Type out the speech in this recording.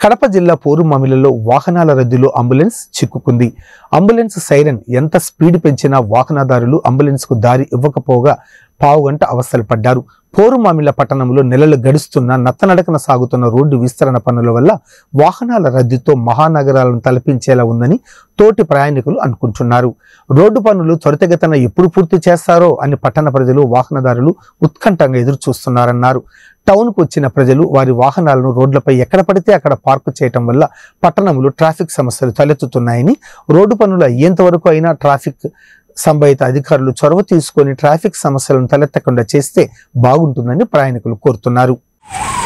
కడప జిల్లా పోరుమామిలలో వాహనాల రద్దీలో అంబులెన్స్ చిక్కుకుంది అంబులెన్స్ సైరన్ ఎంత స్పీడ్ పెంచినా వాహనదారులు అంబులెన్స్కు దారి ఇవ్వకపోగా పావుగంట అవస్థలు పడ్డారు పోరుమామిల పట్టణంలో నెలలు గడుస్తున్న నత్తనడకన సాగుతున్న రోడ్డు విస్తరణ పనుల వల్ల వాహనాల రద్దీతో మహానగరాలను తలపించేలా ఉందని తోటి ప్రయాణికులు అనుకుంటున్నారు రోడ్డు పనులు త్వరితగతిన ఎప్పుడు పూర్తి చేస్తారో అని పట్టణ ప్రజలు వాహనదారులు ఉత్కంఠంగా ఎదురు చూస్తున్నారన్నారు టౌన్కు వచ్చిన ప్రజలు వారి వాహనాలను రోడ్లపై ఎక్కడ పడితే అక్కడ పార్కు చేయటం వల్ల పట్టణంలో ట్రాఫిక్ సమస్యలు తలెత్తుతున్నాయని రోడ్డు పనులు అయ్యేంత వరకు అయినా ట్రాఫిక్ సంబంధిత అధికారులు చొరవ తీసుకొని ట్రాఫిక్ సమస్యలను తలెత్తకుండా చేస్తే బాగుంటుందని ప్రయాణికులు కోరుతున్నారు